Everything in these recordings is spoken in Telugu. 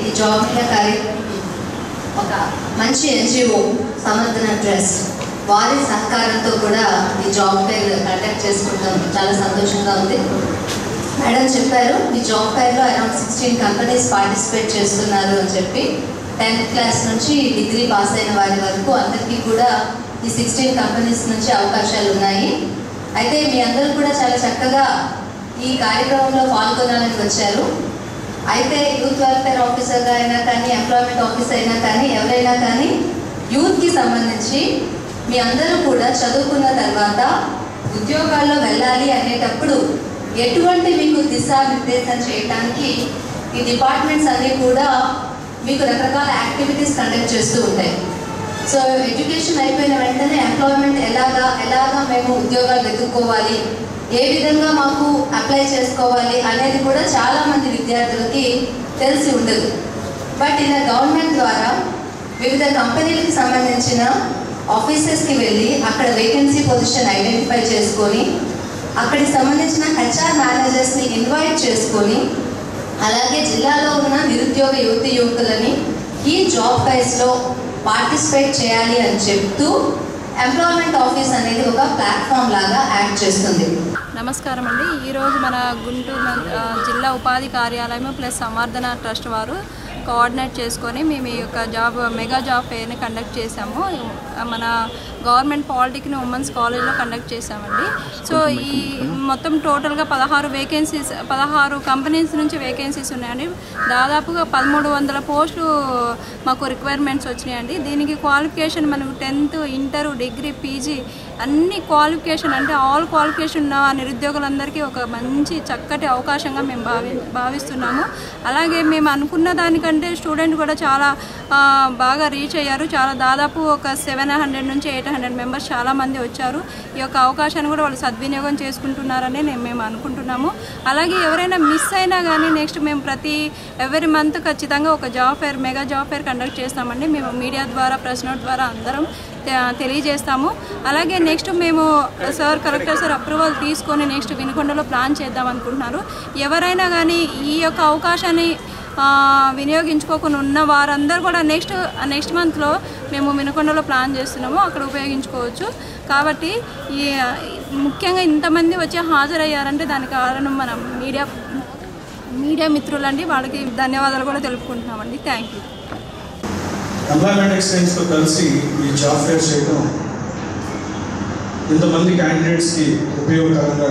ఈ జాబ్ మీద కార్యక్రమం ఒక మంచి ఎన్జిఓ సమర్థన ట్రస్ట్ వారి సహకారంతో కూడా ఈ జాబ్ ఫెయిర్ కండక్ట్ చేసుకుంటాం చాలా సంతోషంగా ఉంది మేడం చెప్పారు ఈ జాబ్ ఫెయిర్లో అరౌండ్ సిక్స్టీన్ కంపెనీస్ పార్టిసిపేట్ చేస్తున్నారు అని చెప్పి టెన్త్ క్లాస్ నుంచి డిగ్రీ పాస్ అయిన వారి వరకు అందరికీ కూడా ఈ సిక్స్టీన్ కంపెనీస్ నుంచి అవకాశాలు ఉన్నాయి అయితే మీ అందరూ కూడా చాలా చక్కగా ఈ కార్యక్రమంలో పాల్గొనాలని వచ్చారు అయితే యూత్ వెల్ఫేర్ ఆఫీసర్గా అయినా కానీ ఎంప్లాయ్మెంట్ ఆఫీసర్ అయినా కానీ ఎవరైనా కానీ యూత్కి సంబంధించి మీ అందరూ కూడా చదువుకున్న తర్వాత ఉద్యోగాల్లో వెళ్ళాలి అనేటప్పుడు ఎటువంటి మీకు దిశానిర్దేశం చేయడానికి ఈ డిపార్ట్మెంట్స్ అన్నీ కూడా మీకు రకరకాల యాక్టివిటీస్ కండక్ట్ చేస్తూ ఉంటాయి సో ఎడ్యుకేషన్ అయిపోయిన వెంటనే ఎంప్లాయ్మెంట్ ఎలాగా ఎలాగా మేము ఉద్యోగాలు వెతుక్కోవాలి ఏ విధంగా మాకు అప్లై చేసుకోవాలి అనేది కూడా చాలా మంది విద్యార్థులకి తెలిసి ఉండదు బట్ ఇలా గవర్నమెంట్ ద్వారా వివిధ కంపెనీలకు సంబంధించిన ఆఫీసెస్కి వెళ్ళి అక్కడ వేకెన్సీ పొజిషన్ ఐడెంటిఫై చేసుకొని అక్కడికి సంబంధించిన హెచ్ఆర్ మేనేజర్స్ని ఇన్వైట్ చేసుకొని అలాగే జిల్లాలో ఉన్న నిరుద్యోగ యువతి యువకులని ఈ జాబ్ ఫైర్స్లో పార్టిసిపేట్ చేయాలి అని చెప్తూ ఎంప్లాయ్మెంట్ ఆఫీస్ అనేది ఒక ప్లాట్ఫామ్ లాగా యాక్ట్ చేస్తుంది నమస్కారం అండి ఈరోజు మన గుంటూరు మన- ఆ, జిల్లా ఉపాధి కార్యాలయం ప్లస్ సంవర్ధన ట్రస్ట్ వారు కోఆర్డినేట్ చేసుకొని మేము ఈ యొక్క జాబ్ మెగా జాబ్ ఫెయిర్ని కండక్ట్ చేశాము మన గవర్నమెంట్ పాలిటెక్నిక్ ఉమెన్స్ కాలేజ్లో కండక్ట్ చేశామండి సో ఈ మొత్తం టోటల్గా పదహారు వేకెన్సీస్ పదహారు కంపెనీస్ నుంచి వేకెన్సీస్ ఉన్నాయండి దాదాపుగా పదమూడు వందల పోస్టులు మాకు రిక్వైర్మెంట్స్ వచ్చినాయండి దీనికి క్వాలిఫికేషన్ మనకు టెన్త్ ఇంటర్ డిగ్రీ పీజీ అన్ని క్వాలిఫికేషన్ అంటే ఆల్ క్వాలిఫికేషన్ ఉన్న నిరుద్యోగులందరికీ ఒక మంచి చక్కటి అవకాశంగా మేము భావి భావిస్తున్నాము అలాగే మేము అనుకున్న దానికంటే స్టూడెంట్ కూడా చాలా ఆ, బాగా రీచ్ అయ్యారు చాలా దాదాపు ఒక సెవెన్ హండ్రెడ్ నుంచి ఎయిట్ హండ్రెడ్ మెంబర్స్ చాలామంది వచ్చారు ఈ యొక్క అవకాశాన్ని కూడా వాళ్ళు సద్వినియోగం చేసుకుంటున్నారని నేను మేము అనుకుంటున్నాము అలాగే ఎవరైనా మిస్ అయినా కానీ నెక్స్ట్ మేము ప్రతి ఎవరి మంత్ ఖచ్చితంగా ఒక job fair mega job fair conduct చేస్తామండి మేము మీడియా ద్వారా ప్రెస్ నోట్ ద్వారా అందరం తె- తెలియజేస్తాము అలాగే నెక్స్ట్ మేము సార్ కలెక్టర్ సార్ అప్రూవల్ తీసుకొని నెక్స్ట్ వినుకొండలో ప్లాన్ చేద్దాం అనుకుంటున్నారు ఎవరైనా కానీ ఈ యొక్క అవకాశాన్ని ఆ, వినియోగించుకోకుండా ఉన్న వారందరూ కూడా నెక్స్ట్ నెక్స్ట్ మంత్లో మేము వినుకొండలో ప్లాన్ చేస్తున్నాము అక్కడ ఉపయోగించుకోవచ్చు కాబట్టి ఈ ముఖ్యంగా ఇంతమంది వచ్చి హాజరయ్యారంటే దానికి కారణం మన మీడియా మీడియా మిత్రులండి వాళ్ళకి ధన్యవాదాలు కూడా తెలుపుకుంటున్నామండి థ్యాంక్ యూ ఎంప్లాయ్మెంట్ ఎక్స్చేంజ్తో కలిసి ఈ జాబ్ ఫేర్ చేయడం ఇంతమంది క్యాండిడేట్స్కి ఉపయోగకరంగా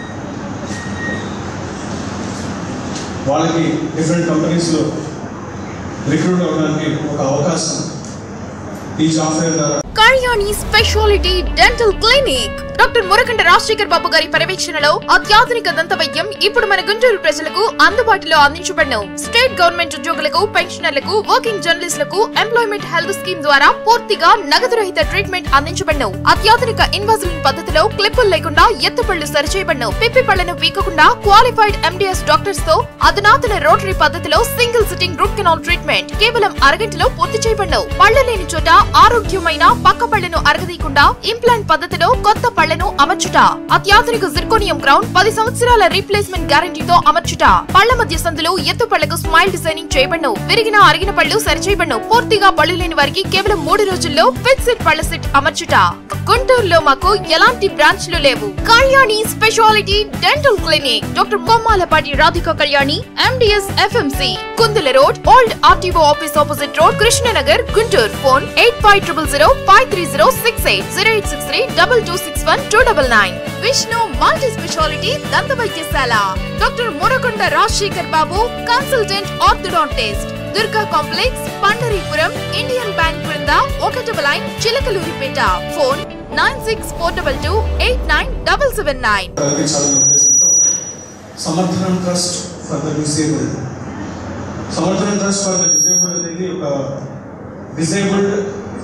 వాళ్ళకి డిఫరెంట్ కంపెనీస్లో రిక్రూట్ అవ్వడానికి ఒక అవకాశం ఈ జాబ్ ఫేర్ ద్వారా Kalyani speciality dental clinic doctor Murakanda Rajasekhar Babu గారి పర్యవేక్షణలో అత్యాధునిక దంత వైద్యం ఇప్పుడు మన గుంటూరు ప్రజలకు అందుబాటులో అందించబడను స్టేట్ గవర్నమెంట్ ఉద్యోగులకు పెన్షనర్లకు వర్కింగ్ జర్నలిస్టులకు ఎంప్లాయ్మెంట్ హెల్త్ స్కీమ్ ద్వారా పూర్తిగా నగదు రహిత ట్రీట్మెంట్ అందించబడను అత్యాధునిక ఇన్వాజిలిన్ పద్ధతిలో క్లిప్పులు లేకుండా ఎత్తుపళ్ళు సరిచేయబడను పిప్పి పళ్లను పీకకుండా క్వాలిఫైడ్ ఎండిఎస్ డాక్టర్స్ తో అధునాతన రోటరీ పద్ధతిలో single sitting root canal treatment కేవలం అరగంటలో పూర్తి చేయబడను పళ్ళు లేని చోట ఆరోగ్యమైన పక్క పళ్లను అరగదీయకుండా ఇంప్లాంట్ పద్ధతిలో కొత్త పళ్లను అమర్చుట అత్యాధునిక జిర్కోనియం క్రౌన్ పది సంవత్సరాల రీప్లేస్మెంట్ గ్యారంటీతో అమర్చుట పళ్ల మధ్య సందులు ఎత్తు పళ్లకు స్మైల్ డిజైనింగ్ చేయబడను విరిగిన అరిగిన పళ్ళు సరిచేయబడను పూర్తిగా పళ్ళు లేని వారికి కేవలం మూడు రోజుల్లో ఫిక్స్డ్ పళ్ల సెట్ అమర్చుట గుంటూరులో మాకు ఎలాంటి బ్రాంచ్లు లేవు Kalyani speciality dental clinic doctor Kommalapati Radhika Kalyani MDS FMC Kundula road old RTO office opposite road Krishnanagar Guntur phone eight five triple zero five three zero six eight zero eight six three double two six one two double nine Vishnu multi speciality దంత వైద్యశాల doctor Murakonda Rajasekhar Babu consultant orthodontist Durga complex Pandaripuram Indian bank క్రింద ఒకటవ line Chilakaluripet phone nine six four double two eight nine double seven nine కలిగించాలనే ఉద్దేశంతో Samarthanam trust for the disabled Samarthanam trust for the disabled అనేది ఒక డిసేబుల్డ్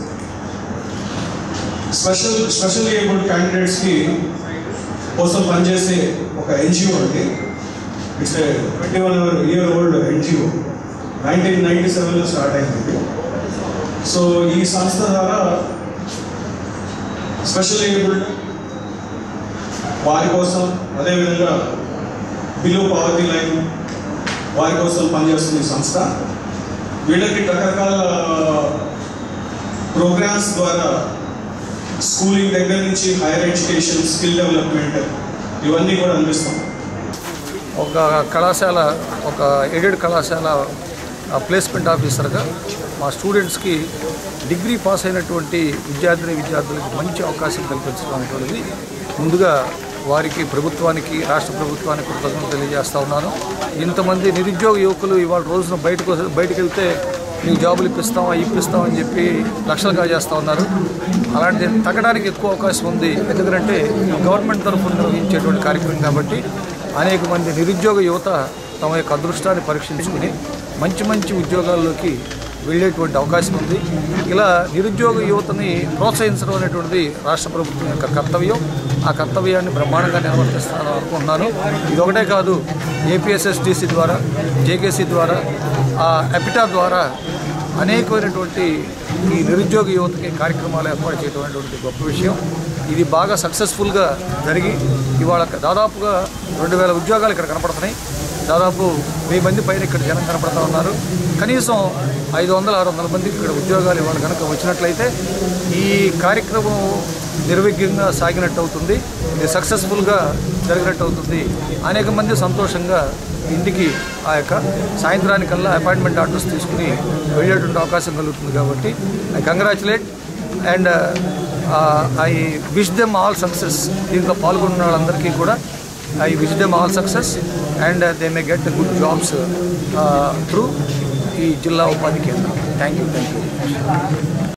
స్పెషల్ స్పెషల్ ఏబుల్డ్ క్యాండిడేట్స్కి కోసం పనిచేసే ఒక ఎన్జిఓ అండి it's twenty one year old NGO nineteen ninety సెవెన్లో స్టార్ట్ అయింది సో ఈ సంస్థ ద్వారా స్పెషల్ ఏబుల్డ్ వారి కోసం అదేవిధంగా బిలో పావర్టీ లైన్ వారి కోసం పనిచేస్తుంది ఈ సంస్థ వీళ్ళకి రకరకాల ప్రోగ్రామ్స్ ద్వారా స్కూలింగ్ దగ్గర నుంచి హైయర్ ఎడ్యుకేషన్ స్కిల్ డెవలప్మెంట్ ఇవన్నీ కూడా అందిస్తాం ఒక కళాశాల ఒక ఎయిడెడ్ కళాశాల ఆ ప్లేస్మెంట్ ఆఫీసర్గా మా స్టూడెంట్స్కి డిగ్రీ పాస్ అయినటువంటి విద్యార్థిని విద్యార్థులకు మంచి అవకాశం కల్పించడం అనేటువంటిది ముందుగా వారికి ప్రభుత్వానికి రాష్ట్ర ప్రభుత్వానికి కృతజ్ఞతలు తెలియజేస్తా ఉన్నాను ఇంతమంది నిరుద్యోగ యువకులు ఇవాళ రోజున బయటకు బయటకు వెళ్తే మీకు జాబులు ఇప్పిస్తాం అవి ఇప్పిస్తాం అని చెప్పి లక్షలుగా చేస్తూ ఉన్నారు అలాంటి తగ్గడానికి ఎక్కువ అవకాశం ఉంది ఎందుకంటే గవర్నమెంట్ తరఫున నిర్వహించేటువంటి కార్యక్రమం కాబట్టి అనేక మంది నిరుద్యోగ యువత తమ యొక్క అదృష్టాన్ని పరీక్షించుకుని మంచి మంచి ఉద్యోగాల్లోకి వెళ్ళేటువంటి అవకాశం ఉంది ఇలా నిరుద్యోగ యువతని ప్రోత్సహించడం అనేటువంటిది రాష్ట్ర ప్రభుత్వం యొక్క కర్తవ్యం ఆ కర్తవ్యాన్ని బ్రహ్మాండంగా నిర్వర్తిస్తాను అనుకుంటున్నాను ఇది ఒకటే కాదు ఏపీఎస్ఎస్డిసి ద్వారా జేకేసీ ద్వారా ఆ ఎపిటా ద్వారా అనేకమైనటువంటి ఈ నిరుద్యోగ యువతకి కార్యక్రమాలు ఏర్పాటు చేయడం అనేటువంటి గొప్ప విషయం ఇది బాగా సక్సెస్ఫుల్గా జరిగి ఇవాళ దాదాపుగా రెండు వేల ఉద్యోగాలు ఇక్కడ కనపడుతున్నాయి దాదాపు వెయ్యి మంది పైన ఇక్కడ జనం కనపడతా ఉన్నారు కనీసం ఐదు వందల ఆరు వందల మందికి ఇక్కడ ఉద్యోగాలు ఇవాళ కనుక వచ్చినట్లయితే ఈ కార్యక్రమం నిర్విఘ్నంగా సాగినట్టు అవుతుంది ఇది సక్సెస్ఫుల్గా జరిగినట్టు అవుతుంది అనేక మంది సంతోషంగా ఇంటికి ఆ యొక్క సాయంత్రానికల్లా అపాయింట్మెంట్ ఆర్డర్స్ తీసుకుని వెళ్ళేటువంటి అవకాశం కలుగుతుంది కాబట్టి I congratulate and I wish them all success దీంట్లో పాల్గొన్న వాళ్ళందరికీ కూడా I wish them all success and they may get good jobs through ఈ జిల్లా ఉపాధి కేంద్రం థ్యాంక్ యూ థ్యాంక్ యూ